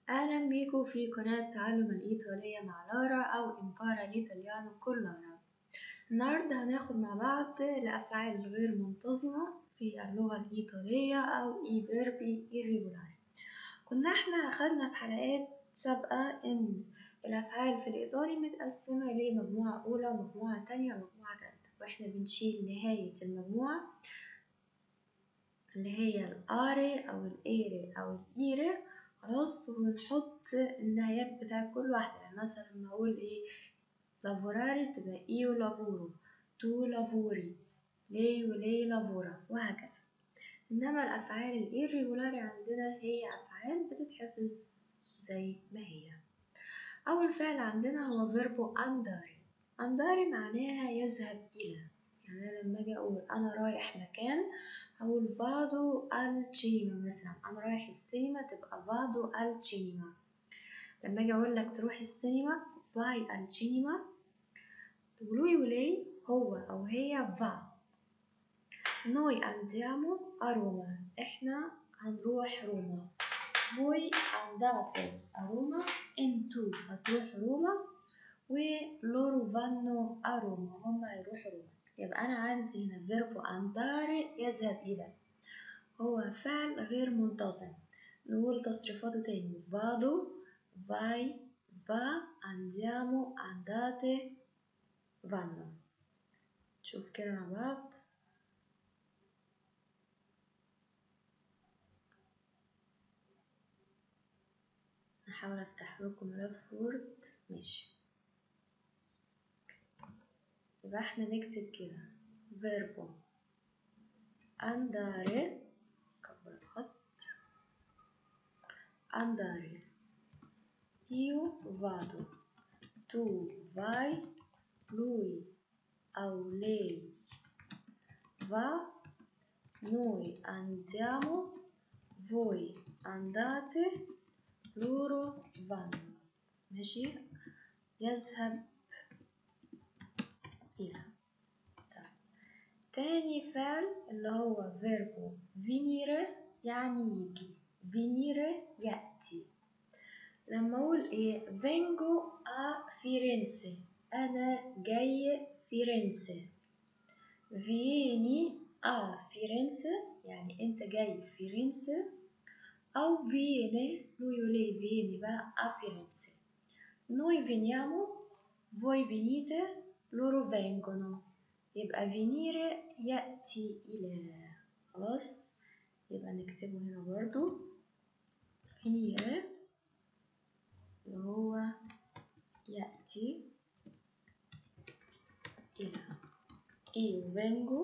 أهلا بيكم في قناة تعلم الإيطالية مع لارا أو إمبارا الإيطاليانو كل لارا النهاردة هناخد مع بعض الأفعال الغير منتظمة في اللغة الإيطالية أو إي فيربي irregolari كنا احنا أخدنا في حلقات سابقة إن الأفعال في الإيطالي متقسمة لمجموعة أولى ومجموعة تانية ومجموعة تالتة وإحنا بنشيل نهاية المجموعة اللي هي الآري أو الإيري أو الإيري خلاص ونحط النهايات بتاع كل واحدة يعني مثلا لما أقول إيه لافوراري تبقى إيو لافورو تو لافوري لي ولي لافورا وهكذا إنما الأفعال الإيريجولاري عندنا هي أفعال بتتحفظ زي ما هي أول فعل عندنا هو فيربو أنداري أنداري معناها يذهب إلى يعني أنا لما أجي أقول أنا رايح مكان أقول فادو السينما مثلا أنا رايح السينما تبقى فادو السينما لما أجي أقول لك تروح السينما فاي السينما تقولوا يولي هو أو هي فا نوي andiamo a روما إحنا هنروح روما voi andate a روما انتوا هتروحوا روما ولورو vanno a روما هما هيروحوا روما يبقى أنا عندي هنا فيربو andare يذهب إلى هو فعل غير منتظم نقول تصريفاته تاني vado vai va andiamo andate vanno شوف كده مع بعض هحاول افتح لكم ملف وورد ماشي يبقى احنا نكتب كده فيربو andare كبر الخط andare io vado tu vai lui أو lei va noi andiamo voi andate loro vanno ماشي يذهب إلى طيب. تاني فعل اللي هو فيربو venire يعني يجي venire يأتي لما أقول إيه vengo a Firenze أنا جاي فيرنسا vieni a Firenze يعني أنت جاي فيرنسا أو viene lui o lei viene بقى a Firenze noi veniamo voi venite loro vengono يبقى venire يأتي إلى خلاص يبقى نكتبه هنا برضو venire اللي هو يأتي إلى io vengo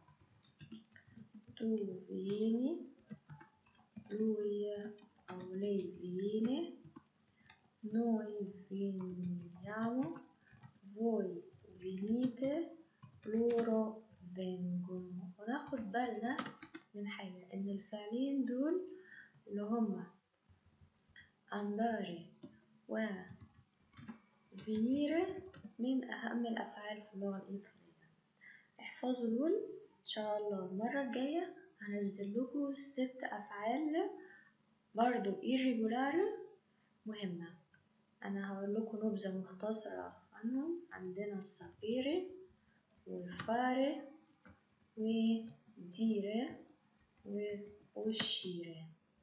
tu vieni lui أو lei viene noi veniamo voi venite loro vengono وناخد بالنا من حاجة إن الفعلين دول اللي هما andare و venire من أهم الأفعال في اللغة الإيطالية احفظوا دول إن شاء الله المرة الجاية هنزل لكم ست أفعال برضو irregolari مهمة أنا هقول لكم نبذة مختصرة عنهم عندنا sapere وفare ودire وuscire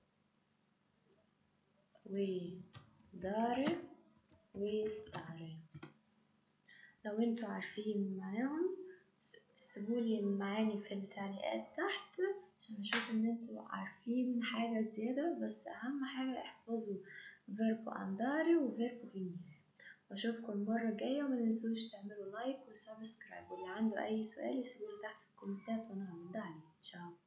ودare وstare لو انتوا عارفين معاهم سيبولي المعاني في التعليقات تحت عشان اشوف ان انتوا عارفين حاجة زيادة بس اهم حاجة احفظوا فيربو انداري وفيربو فينيري واشوفكم المرة الجاية وما تنسوش تعملوا لايك وسبسكرايب واللي عنده اي سؤال يسيبولي تحت في الكومنتات وانا هرد عليه تشاو